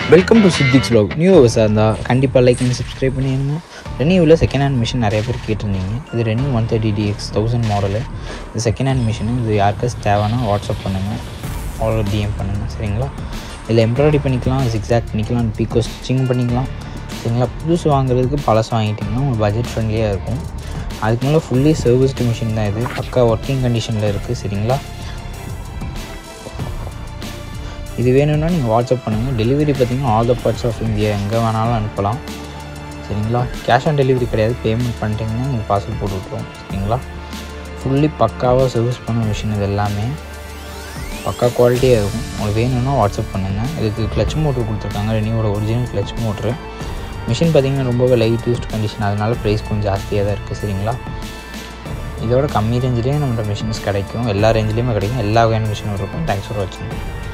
welcome to சித்திக்ஸ் vlog new விவசாயம் இருந்தால் கண்டிப்பாக லைக் பண்ணி சப்ஸ்கிரைப் பண்ணிடுங்க ரெனியூவில் செகண்ட் ஹேண்ட் மிஷின் நிறைய பேர் கேட்டிருந்தீங்க இது ரெனியூ one thirty TX thousand model இது செகண்ட் ஹேண்ட் மிஷினு இது யாருக்காச்சும் தேவைன்னா வாட்ஸ்அப் பண்ணுங்கள் ஆர்டர் டிஎம் பண்ணுங்கள் சரிங்களா இதில் எம்ப்ராய்டரி பண்ணிக்கலாம் ஜிக்ஸாக் பண்ணிக்கலாம் பீக்கோ ஸ்டிச்சிங் பண்ணிக்கலாம் சரிங்களா புதுசு வாங்குறதுக்கு பழசு வாங்கிட்டிங்கன்னா உங்களுக்கு பட்ஜெட் ஃப்ரெண்ட்லியாக இருக்கும் அதுக்கு மேலே ஃபுல்லி சர்வீஸ்டு மிஷின் தான் இது பக்கா ஒர்க்கிங் கண்டிஷனில் இருக்குது சரிங்களா இது வேணும்னா நீங்கள் வாட்ஸ்அப் பண்ணுங்கள் டெலிவரி பார்த்தீங்கன்னா all the parts of India எங்கே வேணாலும் அனுப்பலாம் சரிங்களா கேஷ் ஆன் டெலிவரி கிடையாது பேமெண்ட் பண்ணிட்டீங்கன்னா நீங்கள் பார்சல் போட்டு விட்ருவோம் சரிங்களா ஃபுல்லி பக்காவாக சர்வீஸ் பண்ண மிஷின் இது எல்லாமே பக்கா குவாலிட்டியாக இருக்கும் உங்களுக்கு வேணும்னா வாட்ஸ்அப் பண்ணுங்கள் இதுக்கு கிளச் மோட்ரு கொடுத்துருக்காங்க ரெனியோட ஒரிஜினல் கிளச் மோட்ரு மிஷின் பார்த்திங்கன்னா ரொம்பவே லைட் யூஸ்ட் கண்டிஷன் அதனால ப்ரைஸ் கொஞ்சம் ஜாஸ்தியாக தான் இருக்குது சரிங்களா இதோட கம்மி ரேஞ்சிலேயும் நம்மளோட மிஷின்ஸ் கிடைக்கும் எல்லா ரேஞ்சிலையுமே கிடைக்கும் எல்லா வகையான மிஷினும் இருக்கும் தேங்க்ஸ் ஃபார் வாட்சிங்